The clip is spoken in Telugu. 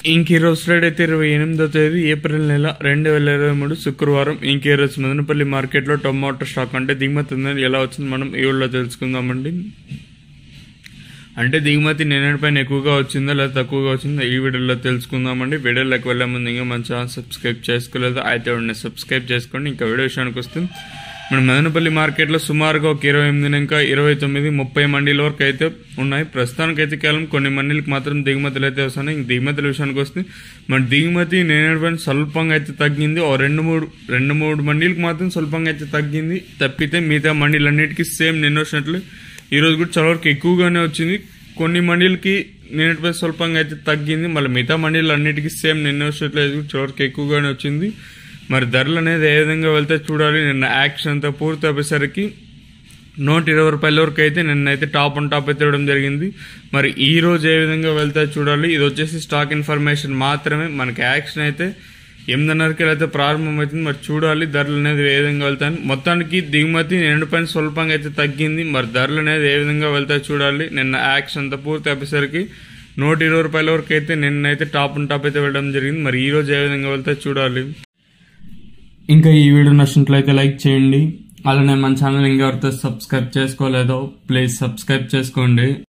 ఇంక ఈరోజు ఫ్రైడే అయితే ఇరవై ఎనిమిదో తేదీ ఏప్రిల్ నెల రెండు వేల ఇరవై మూడు శుక్రవారం ఇంక ఈరోజు మదనపల్లి మార్కెట్లో టొమాటో స్టాక్ అంటే దిగుమతి ఉందని ఎలా వచ్చింది మనం ఈ ఊళ్ళో తెలుసుకుందామండి అంటే దిగుమతి నిన్నటి పైన ఎక్కువగా వచ్చిందా లేదా తక్కువగా వచ్చిందా ఈ వీడియోలో తెలుసుకుందామండి వీడియోలోకి వెళ్ళే ముందు ఇంకా మన ఛానల్ సబ్స్క్రైబ్ చేసుకోలేదు అయితే వెంటనే సబ్స్క్రైబ్ చేసుకోండి ఇంకా వీడియో విషయానికి వస్తే మన మదనపల్లి మార్కెట్లో సుమారుగా ఒక ఇరవై ఎనిమిది ఇంకా ఇరవై తొమ్మిది ముప్పై మండీల వరకు అయితే ఉన్నాయి ప్రస్తుతానికి అయితే కేవలం కొన్ని మండీలకు మాత్రం దిగుమతులు అయితే వస్తున్నాయి ఇంక దిగుమతుల విషయానికి వస్తే మన దిగుమతి నేనేడు పైన స్వల్పంగా అయితే తగ్గింది ఓ రెండు మూడు రెండు మూడు మండీలకు మాత్రం స్వల్పంగా అయితే తగ్గింది తప్పితే మిగతా మండీలన్నిటికీ సేమ్ నిన్న వచ్చినట్లు ఈరోజు కూడా చాలా వరకు ఎక్కువగానే వచ్చింది కొన్ని మండీలకి నిన్నటిపై స్వల్పంగా అయితే తగ్గింది మళ్ళీ మిగతా మండీలు అన్నిటికీ సేమ్ నిన్న వచ్చినట్లు అయితే చాలా వరకు ఎక్కువగానే వచ్చింది మరి ధరలు అనేది ఏ విధంగా వెళ్తే చూడాలి నిన్న యాక్షన్ అంతా పూర్తి అయ్యేసరికి నూట ఇరవై రూపాయల వరకు అయితే నిన్నైతే టాప్ అండ్ టాప్ అయితే ఇవ్వడం జరిగింది మరి ఈ రోజు ఏ విధంగా వెళ్తే చూడాలి ఇది వచ్చేసి స్టాక్ ఇన్ఫర్మేషన్ మాత్రమే మనకి యాక్షన్ అయితే ఎనిమిదిన్నరకి అయితే ప్రారంభమవుతుంది మరి చూడాలి ధరలు అనేది ఏ విధంగా వెళ్తాయి మొత్తానికి దిగుమతి రెండు పైన స్వల్పంగా అయితే తగ్గింది మరి ధరలు అనేది ఏ విధంగా వెళ్తాయి చూడాలి నిన్న యాక్షన్ అంతా పూర్తి అయ్యేసరికి నూట ఇరవై రూపాయల వరకు అయితే నిన్నైతే టాప్ అండ్ టాప్ అయితే వెళ్ళడం జరిగింది మరి ఈ రోజు ఏ విధంగా వెళ్తాయి చూడాలి ఇంకా ఈ వీడియో నచ్చినట్లయితే లైక్ చేయండి అలానే మన ఛానల్ ఇంకా ఎవరితో సబ్స్క్రైబ్ చేసుకోలేదో ప్లీజ్ సబ్స్క్రైబ్ చేసుకోండి